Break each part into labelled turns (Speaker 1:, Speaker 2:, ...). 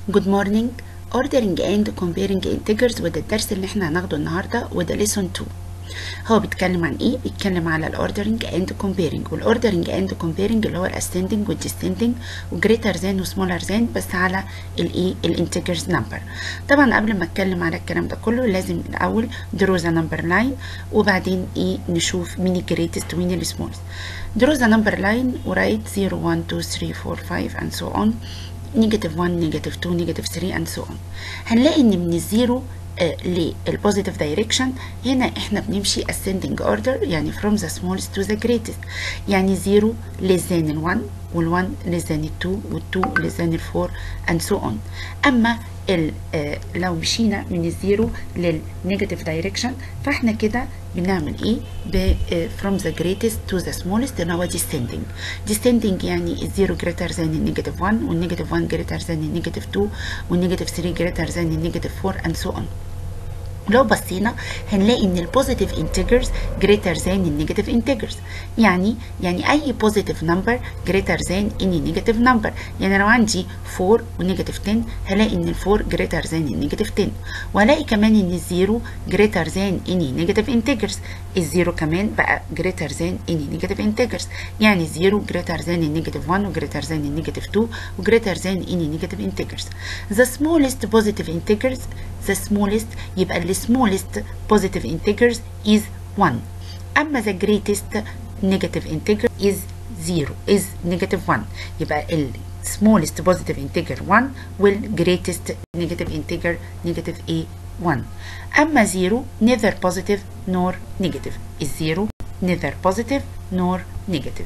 Speaker 1: Good morning ordering and comparing integers وده الدرس اللي احنا هناخده النهارده وده lesson 2 هو بيتكلم عن ايه بيتكلم على الاوردرنج اند كومبيرنج والاوردرنج اند كومبيرنج اللي هو الاسندنج والديسندنج وجريتر ذان وسمولر ذان بس على الايه الانتجرز نمبر طبعا قبل ما اتكلم على الكلام ده كله لازم الاول دروز نمبر لاين وبعدين ايه نشوف مين الجريتست ومين السمولست دروز نمبر لاين ورايت 0 1 2 3 4 5 and so on نيجاتيف 1 نيجاتيف 2 نيجاتيف 3 and so on هنلاقي ان من الزيرو للبوزيتيف دايركشن هنا احنا بنمشي ascending order يعني from the smallest to the greatest يعني 0 less than ال 1 وال 1 less than ال 2 وال 2 less than ال 4 and so on اما ال آه لو مشينا من الزيرو للنيجاتيف دايركشن فاحنا كده بنعمل ايه ب from the greatest to the smallest اللي هو descending descending يعني الزيرو greater than النيجاتيف 1 والنيجاتيف 1 greater than النيجاتيف 2 والنيجاتيف 3 greater than النيجاتيف 4 and so on لو بصينا هنلاقي ان البوزيتيف انتجرز greater than النيجاتيف انتجرز يعني يعني اي بوزيتيف نمبر greater than any نيجاتيف نمبر يعني لو عندي 4 ونيجاتيف 10 هلاقي ان ال 4 greater than النيجاتيف 10 وهلاقي كمان ان الزيرو greater than any نيجاتيف انتجرز الزيرو كمان بقى greater than any نيجاتيف انتجرز يعني زيرو greater than النيجاتيف 1 وجريتر than النيجاتيف 2 وجريتر than any نيجاتيف انتجرز the smallest positive integers the smallest يبقى ال smallest positive integers is 1 أما the greatest negative integer is 0 is negative 1 يبقى ال smallest positive integer 1 وال greatest negative integer negative a 1 أما 0 neither positive nor negative is 0 neither positive nor negative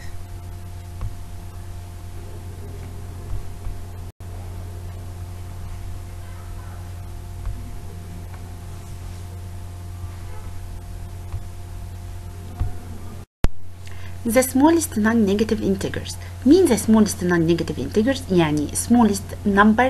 Speaker 1: the smallest non-negative integers مين the smallest non-negative integers يعني smallest number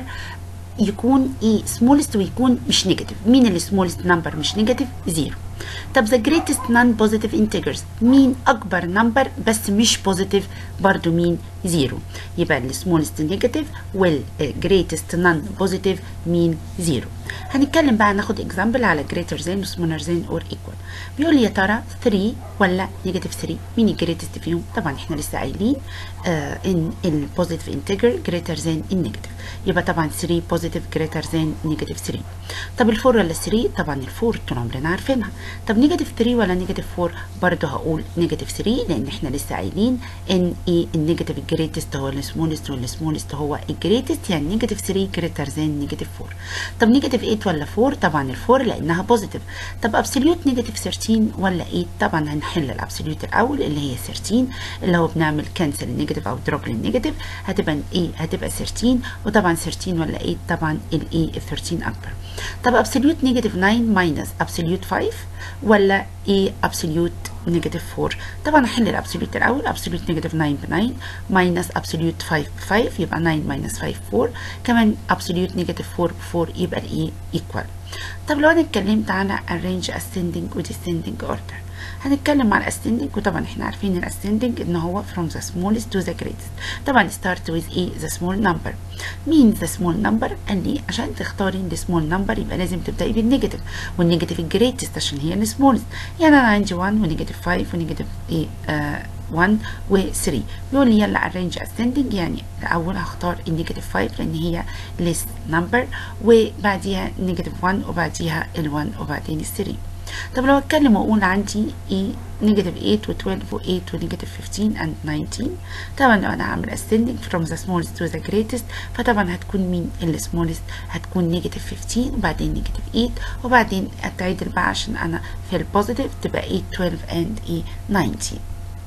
Speaker 1: يكون ايه smallest ويكون مش negative مين اللي smallest number مش negative زيرو طب the greatest non-positive integers مين أكبر number بس مش positive برضو مين زيرو يبقى ال smallest negative وال greatest non-positive مين زيرو هنتكلم بقى ناخد example على greater than و smaller than or equal بيقول لي يا ترى 3 ولا negative 3 مين ال greatest فيهم طبعا احنا لسه قايلين آه ان ال positive integer greater than ال negative يبقى طبعا 3 positive greater than negative 3 طب ال 4 ولا 3 طبعا ال 4 طول عمرنا عارفينها طب نيجاتيف 3 ولا نيجاتيف 4 برضه هقول نيجاتيف 3 لان احنا لسه قايلين ان ايه النيجاتيف الجريتست هو السمولست والسمولست هو الجريتست يعني نيجاتيف 3 جريتر ذان نيجاتيف 4 طب نيجاتيف 8 ولا 4 طبعا ال 4 لانها بوزيتيف طب ابسوليوت نيجاتيف 13 ولا 8 طبعا هنحل الابسوليوت الاول اللي هي 13 اللي هو بنعمل كانسل النيجاتيف او دروب للنيجاتيف هتبقى ايه هتبقى 13 وطبعا 13 ولا 8 طبعا الايه ال 13 اكبر طب ابسوليوت نيجاتيف 9 ماينس ابسوليوت 5 ولا ايه ابسوليوت نيجاتيف 4 طبعا احل الابسوليوت الاول ابسوليوت نيجاتيف 9 ب 9 ماينس ابسوليوت 5 ب 5 يبقى 9 ماينس 5 4 كمان ابسوليوت نيجاتيف 4 ب 4 يبقى الايه ايكوال طب لو انا اتكلمت على الرينج ascending و descending order هنتكلم على الاسندنج وطبعا احنا عارفين الاسندنج ان هو from the smallest to the greatest طبعا start with ايه the small number مين the small number قال لي عشان تختاري ال small number يبقى لازم تبداي بالنيجاتيف والنيجاتيف الجريتست عشان هي السمولست يعني انا عندي 1 ونيجاتيف 5 ونيجاتيف ايه آه 1 و 3 بيقول لي يلا arrange ascending يعني الاول هختار النيجاتيف 5 لان هي less number وبعديها نيجاتيف 1 وبعديها ال 1 وبعدين ال 3 طب لو اتكلم واقول عندي ايه نيجاتيف 8 و12 و8 ونيجاتيف 15 and 19 طبعا لو انا هعمل ascending from the smallest to the greatest فطبعا هتكون مين ال smallest هتكون نيجاتيف 15 وبعدين نيجاتيف 8 وبعدين اتعدل بقى عشان انا في البوزيتيف تبقى 8 12 and ايه 19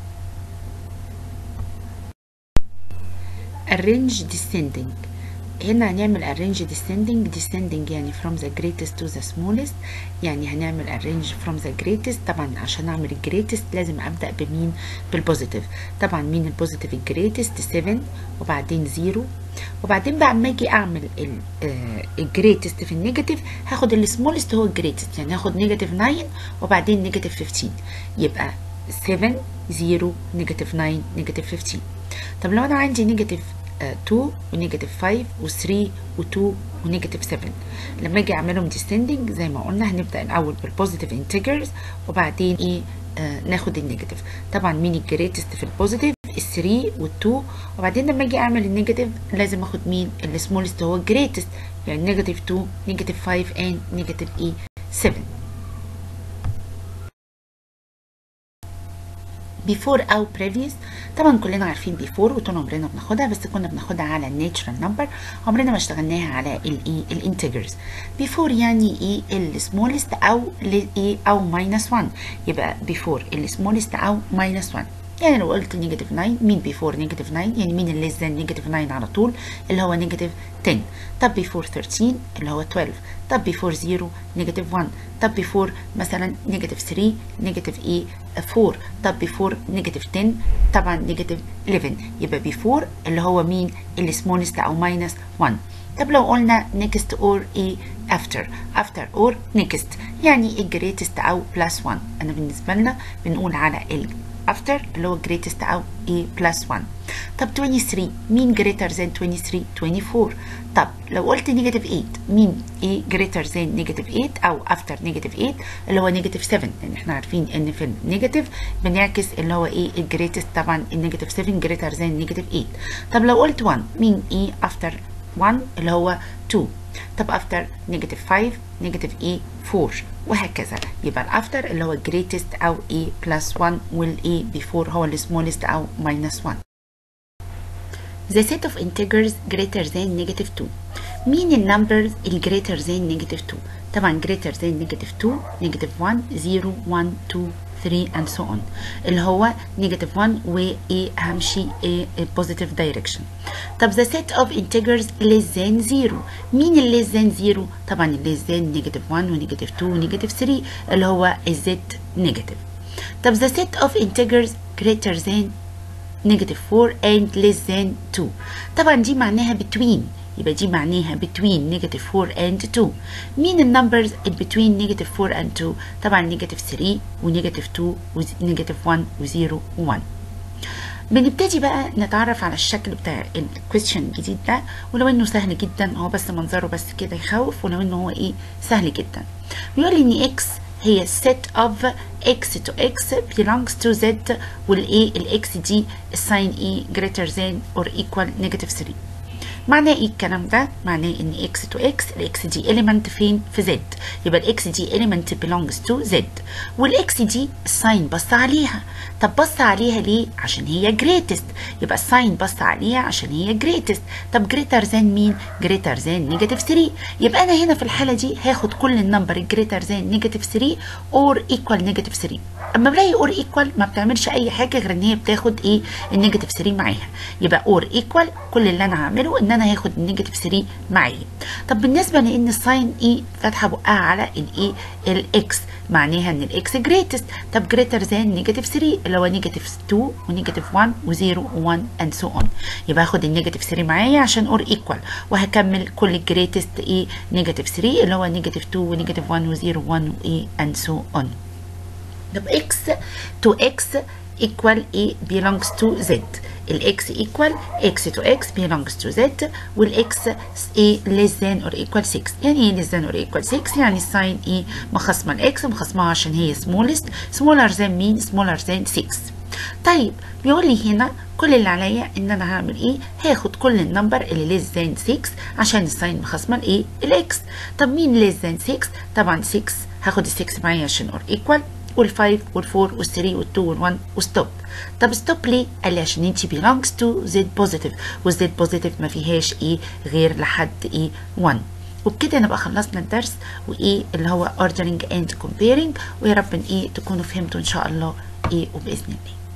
Speaker 1: arrange descending هنا هنعمل arrange descending descending يعني from the greatest to the smallest يعني هنعمل arrange from the greatest طبعا عشان اعمل الجريتست لازم ابدا بمين بالبوزيتيف طبعا مين البوزيتيف الجريتست 7 وبعدين 0 وبعدين بقى اما اجي اعمل الجريتست في النيجاتيف هاخد السمولست هو الجريتست يعني هاخد نيجاتيف 9 وبعدين نيجاتيف 15 يبقى 7 0 نيجاتيف 9 نيجاتيف 15 طب لو انا عندي نيجاتيف 2 ونيجاتيف 5 و3 و2 ونيجاتيف 7 لما اجي اعملهم descending زي ما قلنا هنبدا الاول بالبوزيتيف انتجرز وبعدين ايه آه ناخد النيجاتيف طبعا مين الجريتست في البوزيتيف ال 3 وال 2 وبعدين لما اجي اعمل النيجاتيف لازم اخد مين السمولست هو الجريتست يعني نيجاتيف 2 نيجاتيف 5 and نيجاتيف ايه 7 before او previous طبعا كلنا عارفين before وطول عمرنا بناخدها بس كنا بناخدها على الناتشرال نمبر عمرنا ما اشتغلناها على الايه الانتجرز before يعني ايه السمولست او ايه او minus 1 يبقى before السمولست او minus 1 يعني لو قلت نيجاتيف 9 مين بيفور نيجاتيف 9 يعني مين اللي ذان نيجاتيف 9 على طول اللي هو نيجاتيف 10 طب بيفور 13 اللي هو 12 طب بيفور 0 نيجاتيف 1 طب بيفور مثلا نيجاتيف 3 نيجاتيف ايه 4 طب بيفور نيجاتيف 10 طبعا نيجاتيف 11 يبقى بيفور اللي هو مين السمولست او ماينس 1 طب لو قلنا next or ايه after after or next يعني الجريتست او بلس 1 انا بالنسبه لنا بنقول على ال after اللي هو greatest أو A plus 1 طب 23 مين greater than 23 24 طب لو قلت نيجاتيف 8 مين A greater than نيجاتيف 8 أو after نيجاتيف 8 اللي هو نيجاتيف 7 لأن احنا عارفين إن في النيجاتيف بنعكس اللي هو إيه الجريتست طبعا النيجاتيف 7 greater than نيجاتيف 8 طب لو قلت 1 مين A after 1 اللي هو 2 طب after نيجاتيف 5 نيجاتيف A 4 وهكذا يبقى الافتر اللي هو greatest او a plus 1 وال a before هو ال smallest او minus 1 the set of integers greater than negative 2 مين النمبرز ال greater than negative 2 طبعا greater than negative 2 negative 1 0 1 2 3 and so on اللي هو negative 1 و A أهم شيء A positive direction طب the set of integers less than 0 مين ال less than 0 طبعا ال less than negative 1 و negative 2 و negative 3 اللي هو z negative طب the set of integers greater than negative 4 and less than 2 طبعا دي معناها between يبقى دي معناها between negative 4 and 2 مين النمبرز between negative 4 and 2 طبعا negative 3 و negative 2 و negative 1 و 0 و 1 بنبتدي بقى نتعرف على الشكل بتاع الكويستشن الجديد ده ولو انه سهل جدا هو بس منظره بس كده يخوف ولو انه هو ايه سهل جدا بيقول لي ان x هي set of x to x belongs to z والايه الاكس دي الساين e greater than or equal negative 3 معناه ايه الكلام ده؟ معناه ان x to x الاكس دي element فين؟ في z يبقى الاكس دي element belongs to z والاكس دي الساين بص عليها طب بص عليها ليه؟ عشان هي greatest يبقى الساين بص عليها عشان هي greatest طب greater than مين؟ greater than negative 3 يبقى انا هنا في الحالة دي هاخد كل النمبر greater than negative 3 or equal negative 3 اما بلاقي or equal ما بتعملش اي حاجة غير ان هي بتاخد ايه؟ النيجاتيف 3 معاها يبقى or equal كل اللي انا هعمله ان انا هاخد النيجاتيف 3 معايا طب بالنسبه لان الساين اي فاتحه بقها على الايه الاكس معناها ان الاكس جريتست طب جريتر ذان نيجاتيف 3 اللي هو نيجاتيف 2 ونيجاتيف 1 و0 و1 اند سو اون يبقى هاخد النيجاتيف 3 معايا عشان اور ايكوال وهكمل كل الجريتست ايه نيجاتيف 3 اللي هو نيجاتيف 2 ونيجاتيف 1 و0 و1 وايه اند سو اون طب اكس تو اكس equal A belongs to Z الاكس equal x to x belongs to Z والاكس A less than or equal 6 يعني ايه less than or equal 6 يعني الساين A مخصمة الاكس مخصمها عشان هي smallest smaller than مين smaller than 6 طيب بيقول لي هنا كل اللي عليا ان انا هعمل ايه هاخد كل النمبر اللي less than 6 عشان الساين مخصمه الايه الاكس طب مين less than 6 طبعا 6 هاخد ال 6 معايا عشان or equal وال5 وال4 وال3 وال2 وال1 وستوب طب ستوب ليه؟ قال لي عشان انت belongs to z positive والz positive ما فيهاش ايه غير لحد ايه 1 وبكده نبقى خلصنا الدرس وايه اللي هو ordering and comparing ويا رب ايه تكونوا فهمتوا ان شاء الله ايه وباذن الله